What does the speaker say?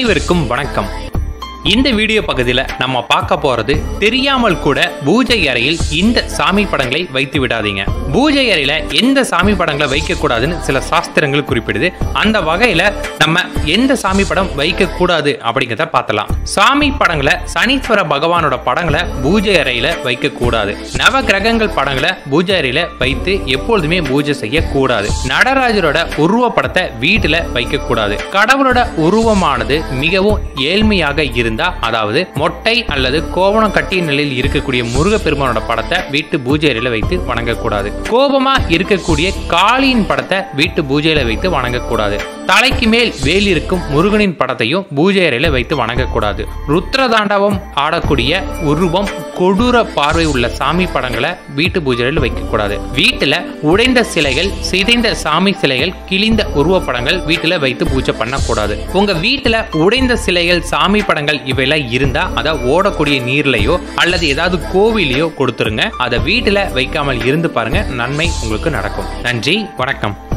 அனைவருக்கும் வணக்கம் இந்த வீடியோ பகுதியில் நம்ம பார்க்க போறது தெரியாமல் கூட பூஜை அறையில் இந்த சாமி படங்களை வைத்து விடாதீங்க பூஜை அறையில எந்த சாமி படங்களை வைக்க கூடாதுன்னு சில சாஸ்திரங்கள் குறிப்பிடுது அந்த வகையில நம்ம எந்த சாமி படம் வைக்க கூடாது அப்படிங்கிறத பார்த்தலாம் சாமி படங்களை சனீஸ்வர பகவானோட படங்களை பூஜை அறையில வைக்க கூடாது நவ கிரகங்கள் படங்களை பூஜை அறையில வைத்து எப்பொழுதுமே பூஜை செய்யக்கூடாது நடராஜரோட உருவ படத்தை வீட்டுல வைக்க கூடாது கடவுளோட உருவமானது மிகவும் ஏழ்மையாக இருந்தா அதாவது மொட்டை அல்லது கோவணம் கட்டிய நிலையில் இருக்கக்கூடிய முருகப்பெருமானோட படத்தை வீட்டு பூஜை அறையில வைத்து வணங்கக்கூடாது கோபமா இருக்கக்கூடிய காளியின் படத்தை வீட்டு பூஜையில வைத்து வணங்கக்கூடாது தலைக்கு மேல் வேல் இருக்கும் முருகனின் படத்தையும் பூஜை அறையில வைத்து வணங்கக்கூடாது ருத்ரதாண்டவம் ஆடக்கூடிய உருவம் கொடூர பார்வை உள்ள சாமி படங்களை வீட்டு பூஜையில் வைக்கக்கூடாது வீட்டுல உடைந்த சிலைகள் சிதைந்த சாமி சிலைகள் கிழிந்த உருவப்படங்கள் வீட்டுல வைத்து பூஜை பண்ணக்கூடாது உங்க வீட்டுல உடைந்த சிலைகள் சாமி படங்கள் இவையெல்லாம் இருந்தா அதை ஓடக்கூடிய நீர்லயோ அல்லது ஏதாவது கோவிலையோ கொடுத்துருங்க அதை வீட்டுல வைக்காமல் இருந்து பாருங்க நன்மை உங்களுக்கு நடக்கும் நன்றி வணக்கம்